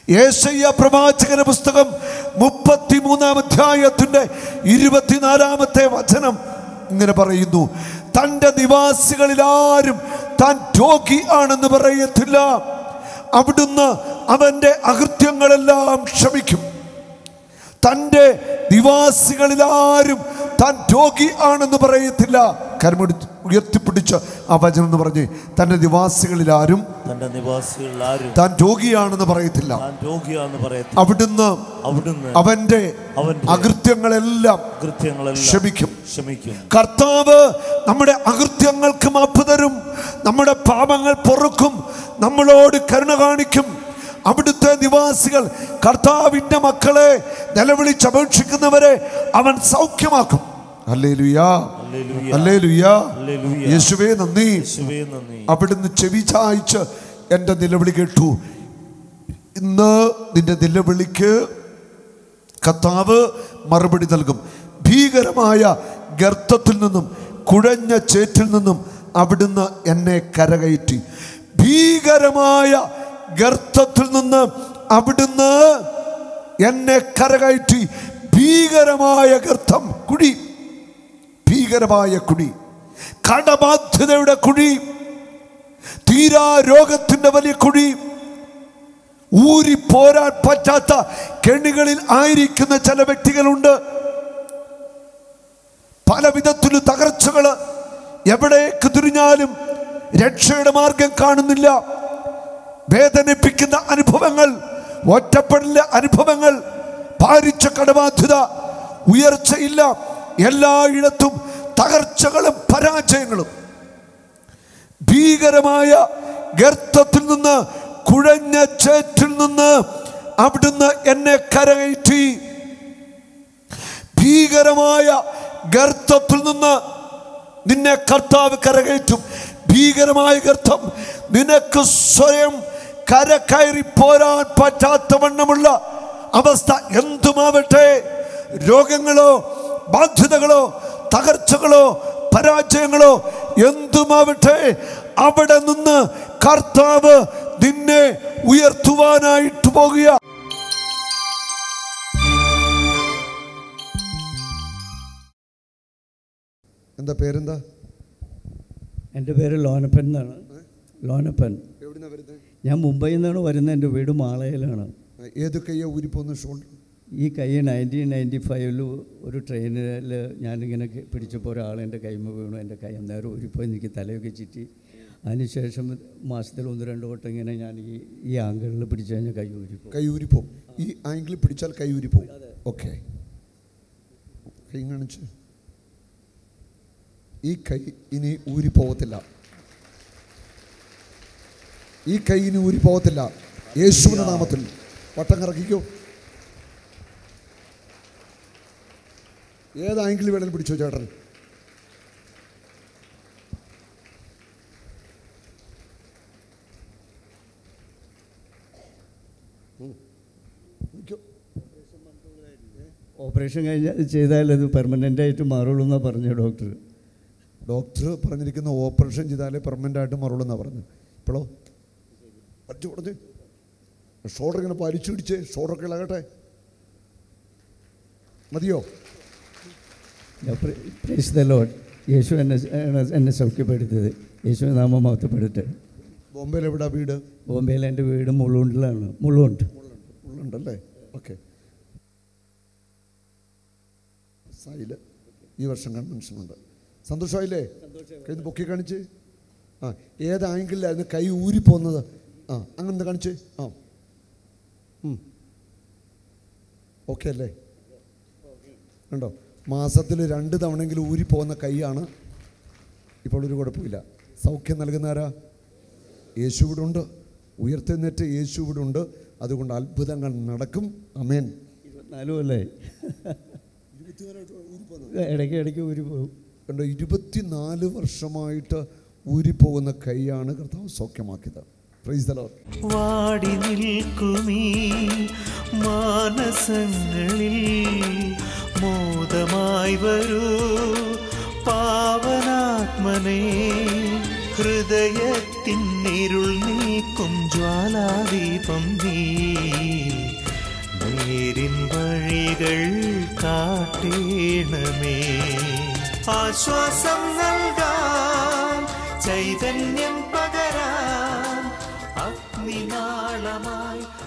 യേശയ്യ പ്രവാചകന പുസ്തകം മുപ്പത്തിമൂന്നാം അധ്യായത്തിന്റെ ഇരുപത്തിനാലാമത്തെ വചനം ഇങ്ങനെ പറയുന്നു തൻ്റെ നിവാസികളിൽ ആരും താൻ രോഗി ആണെന്ന് പറയത്തില്ല അവിടുന്ന് അവൻ്റെ അകൃത്യങ്ങളെല്ലാം ക്ഷമിക്കും തൻ്റെ നിവാസികളിൽ ആരും താൻ രോഗി ആണെന്ന് പറയത്തില്ല കരമൊടി ഉയർത്തിപ്പിടിച്ച് ആ വചനം എന്ന് പറഞ്ഞ് തൻ്റെ നിവാസികളിൽ ആരും തന്റെ നിവാസികളിൽ ആരും താൻ രോഗിയാണെന്ന് പറയത്തില്ല താൻ രോഗിയാന്ന് പറയത്തില്ല അവിടുന്ന് അവിടുന്ന് അവന്റെ അവന്റെ അകൃത്യങ്ങളെല്ലാം കൃത്യങ്ങളെല്ലാം ക്ഷമിക്കും ക്ഷമിക്കും കർത്താവ് നമ്മുടെ അകൃത്യങ്ങൾക്ക് മാപ്പ് തരും നമ്മുടെ പാപങ്ങൾ പൊറുക്കും നമ്മളോട് കരുണ കാണിക്കും അവിടുത്തെ നിവാസികൾ കർത്താവിൻ്റെ മക്കളെ നിലവിളിച്ചപേക്ഷിക്കുന്നവരെ അവൻ സൗഖ്യമാക്കും അല്ലേ ലുയാ ഹല്ലേലൂയ. അല്ലേ ലുയാ ഹല്ലേലൂയ. യേശുവേ നന്ദി യേശുവേ നന്ദി അവിടുന്ന് ചെവി ചായ്ച്ച് എൻ്റെ നിലവിളി കേട്ടു ഇന്ന് നിന്റെ നിലവിളിക്ക് കർത്താവ് മറുപടി നൽകും ഭീകരമായ ഗർത്തത്തിൽ നിന്നും കുഴഞ്ഞ ചേറ്റിൽ നിന്നും അവിടുന്ന് എന്നെ കരകയറ്റി ഭീകരമായ ഗർത്തത്തിൽ നിന്ന് അവിടുന്ന് എന്നെ കരകയറ്റി ഭീകരമായ ഗർത്തം കുഴി ഭീകരമായ കുഴി കടബാധ്യതയുടെ കുഴി തീരാ രോഗത്തിന്റെ വലിയ കുഴി ഊരി പോരാൻ പറ്റാത്ത കെണികളിൽ ആയിരിക്കുന്ന ചില വ്യക്തികളുണ്ട് പല വിധത്തിലും തകർച്ചകൾ എവിടേക്ക് തിരിഞ്ഞാലും രക്ഷയുടെ മാർഗം കാണുന്നില്ല വേദനിപ്പിക്കുന്ന അനുഭവങ്ങൾ ഒറ്റപ്പെടലിന്റെ അനുഭവങ്ങൾ ഭാരിച്ച കടബാധ്യത ഉയർച്ചയില്ല എല്ലായിടത്തും തകർച്ചകളും പരാജയങ്ങളും ഭീകരമായ ഗർത്തത്തിൽ നിന്ന് കുഴഞ്ഞ ചേറ്റിൽ നിന്ന് അവിടുന്ന് എന്നെ കരകയറ്റി ഭീകരമായ ഗർത്തത്തിൽ നിന്ന് നിന്നെ കർത്താവ് കരകയറ്റും ഭീകരമായ ഗർത്തം നിനക്ക് സ്വയം കരകയറി പോരാൻ പറ്റാത്ത വണ്ണമുള്ള അവസ്ഥ എന്തുമാവട്ടെ രോഗങ്ങളോ ബാധ്യതകളോ തകർച്ചകളോ പരാജയങ്ങളോ എന്തുമാവട്ടെ അവിടെ നിന്ന് കർത്താവ് നിന്നെ ഉയർത്തുവാനായിട്ട് പോകുക എന്താ പേരെന്താ എൻ്റെ പേര് ലോനപ്പൻ എന്നാണ് ലോനപ്പൻ എവിടുന്നാ വരുന്നത് ഞാൻ മുംബൈയിൽ നിന്നാണ് വരുന്നത് എൻ്റെ വീട് മാളയിലാണ് ഏത് കയ്യാ ഊരിപ്പോന്ന് ഷോൾഡർ ഈ കൈ നയൻറ്റീൻ നയൻറ്റി ഫൈവിൽ ഒരു ട്രെയിനിൽ ഞാനിങ്ങനെ കെ- പിടിച്ചപ്പോൾ ഒരാൾ എൻ്റെ കൈമ വീണു എൻ്റെ കൈ അന്നേരം ഊരിപ്പോയി എനിക്ക് തലയൊക്കെ ചുറ്റി അതിനുശേഷം മാസത്തിൽ ഒന്ന് രണ്ട് വട്ടം ഇങ്ങനെ ഞാൻ ഈ ഈ ആംഗിളിൽ പിടിച്ച് കഴിഞ്ഞാൽ കൈ ഊരിപ്പോയി കൈ ഊരിപ്പോവും ഈ ആംഗിൾ പിടിച്ചാൽ കൈ ഊരിപ്പോവും ഓക്കെ കൈ കാണിച്ച് ഈ കൈ ഇനി ഊരിപ്പോകത്തില്ല ഈ കൈ ഇനി ഊരിപ്പോകത്തില്ല യേശുവിന്റെ നാമത്തിൽ വട്ടം കറക്കിക്കോ ഏത് ആംഗിൾ വേണേലും പിടിച്ചോ ചേട്ടൻ ഉം. പിടിക്കോ. ഓപ്പറേഷൻ കഴിഞ്ഞ ചെയ്താൽ അത് പെർമനൻ്റ് ആയിട്ട് മാറുള്ളൂ എന്നാണ് പറഞ്ഞു ഡോക്ടർ ഡോക്ടർ പറഞ്ഞിരിക്കുന്ന ഓപ്പറേഷൻ ചെയ്താലേ പെർമനൻ്റ് ആയിട്ട് മാറുള്ളൂ എന്നാണ് പറഞ്ഞത് ഇപ്പോഴോ അടിച്ചു കൊടുത്ത് ഷോൾഡർ ഇങ്ങനെ വലിച്ചു പിടിച്ച് ഷോൾഡറൊക്കെ ഇളകട്ടെ മതിയോ പ്രൈസ് ദ ലോഡ് യേശു എന്നെ എന്നെ സൗഖ്യപ്പെടുത്തിയത് യേശു നാമം മഹത്വപ്പെടട്ടെ ബോംബെയിൽ എവിടാ വീട് ബോംബെയിൽ എൻ്റെ വീട് മുള്ളുണ്ടിലാണ് മുള്ളുണ്ട് ഉള്ളണ്ടല്ലേ ഓക്കെ സായില് ഈ വർഷം കൺവെൻഷനുണ്ട് സന്തോഷമായില്ലേ കൈ ഒന്ന് പൊക്കി കാണിച്ച് ആ ഏത് ആംഗിളിലായിരുന്നു കൈ ഊരിപ്പോകുന്നത് ആ അങ്ങനെ കാണിച്ച് ആ ഓക്കെ അല്ലേ കണ്ടോ മാസത്തിൽ രണ്ട് തവണയെങ്കിലും ഊരിപ്പോകുന്ന കൈയാണ് ഇപ്പോൾ ഒരു കുഴപ്പമില്ല സൗഖ്യം നൽകുന്നാരാ യേശു ഇവിടെ ഉണ്ട് ഉയർത്തെഴുന്നേറ്റ് യേശു ഇവിടെ ഉണ്ട് അതുകൊണ്ട് അത്ഭുതങ്ങൾ നടക്കും അമേൻ ഇരുപത്തിനാലും അല്ലേ ഇടയ്ക്ക് ഇടയ്ക്ക് ഊരി പോകും കണ്ടോ ഇരുപത്തിനാല് വർഷമായിട്ട് ഊരിപ്പോകുന്ന കൈയാണ് കർത്താവ് സൗഖ്യമാക്കിയത് പ്രൈസ് ദ ലോർഡ് വാടി നിൽക്കുമീ മാനസങ്ങളിൽ മോദമായി വരൂ പാവനാത്മനേ ഹൃദയത്തിന്നിരുൾ നീക്കും ജ്വാലാദീപം നീ നേരിൻ വഴികൾ കാട്ടേണമേ ആശ്വാസം നൽകാൻ ചൈതന്യം പകരാൻ അഗ്നിനാളമായി